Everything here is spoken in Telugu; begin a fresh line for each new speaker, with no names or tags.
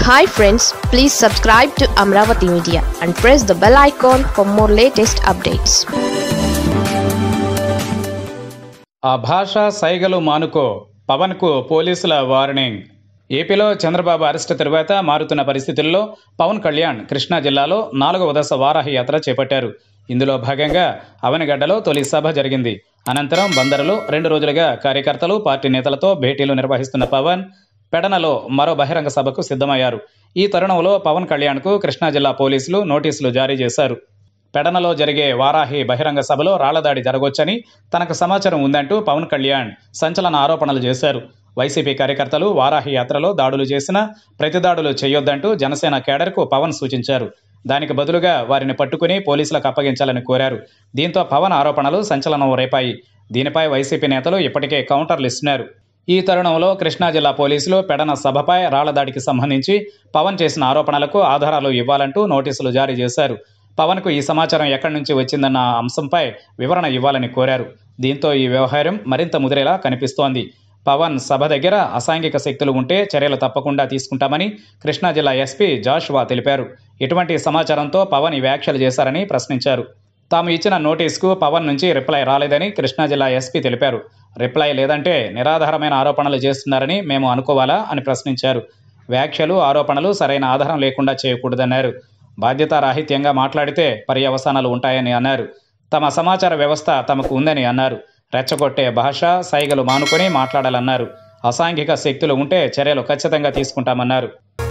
hi friends please subscribe to Amaravati media and press the bell icon for more latest updates
ఆ భాష సైగలు మానుకో పవన్కు పోలీసుల వార్నింగ్ ఏపీలో చంద్రబాబు అరెస్టు తరువాత మారుతున్న పరిస్థితుల్లో పవన్ కళ్యాణ్ కృష్ణా జిల్లాలో నాలుగవ దశ వారాహి యాత్ర చేపట్టారు ఇందులో భాగంగా అవనిగడ్డలో తొలి సభ జరిగింది అనంతరం బందరులో రెండు రోజులుగా కార్యకర్తలు పార్టీ నేతలతో భేటీలు నిర్వహిస్తున్న పవన్ పెడనలో మరో బహిరంగ సభకు సిద్ధమయ్యారు ఈ తరుణంలో పవన్ కళ్యాణ్కు కృష్ణా జిల్లా పోలీసులు నోటీసులు జారీ చేశారు పెడనలో జరిగే వారాహి బహిరంగ సభలో రాళ్లదాడి జరగొచ్చని తనకు సమాచారం ఉందంటూ పవన్ కళ్యాణ్ సంచలన ఆరోపణలు చేశారు వైసీపీ కార్యకర్తలు వారాహి యాత్రలో దాడులు చేసినా ప్రతిదాడులు చేయొద్దంటూ జనసేన కేడర్కు పవన్ సూచించారు దానికి బదులుగా వారిని పట్టుకుని పోలీసులకు అప్పగించాలని కోరారు దీంతో పవన్ ఆరోపణలు సంచలనం రేపాయి దీనిపై వైసీపీ నేతలు ఇప్పటికే కౌంటర్లు ఇస్తున్నారు ఈ తరుణంలో కృష్ణా జిల్లా పోలీసులు పెడన సభపై రాళ్లదాడికి సంబంధించి పవన్ చేసిన ఆరోపణలకు ఆధారాలు ఇవ్వాలంటూ నోటీసులు జారీ చేశారు పవన్కు ఈ సమాచారం ఎక్కడి నుంచి వచ్చిందన్న అంశంపై వివరణ ఇవ్వాలని కోరారు దీంతో ఈ వ్యవహారం మరింత ముదిరేలా కనిపిస్తోంది పవన్ సభ దగ్గర అసాంఘిక శక్తులు ఉంటే చర్యలు తప్పకుండా తీసుకుంటామని కృష్ణా జిల్లా ఎస్పీ జాషువా తెలిపారు ఇటువంటి సమాచారంతో పవన్ ఈ వ్యాఖ్యలు చేశారని ప్రశ్నించారు తాము ఇచ్చిన నోటీస్కు పవన్ నుంచి రిప్లై రాలేదని కృష్ణా జిల్లా ఎస్పీ తెలిపారు రిప్లై లేదంటే నిరాధారమైన ఆరోపణలు చేస్తున్నారని మేము అనుకోవాలా అని ప్రశ్నించారు వ్యాఖ్యలు ఆరోపణలు సరైన ఆధారం లేకుండా చేయకూడదన్నారు బాధ్యతారాహిత్యంగా మాట్లాడితే పర్యవసానాలు ఉంటాయని అన్నారు తమ సమాచార వ్యవస్థ తమకు ఉందని అన్నారు రెచ్చగొట్టే భాష సైగలు మానుకొని మాట్లాడాలన్నారు అసాంఘిక శక్తులు ఉంటే చర్యలు ఖచ్చితంగా తీసుకుంటామన్నారు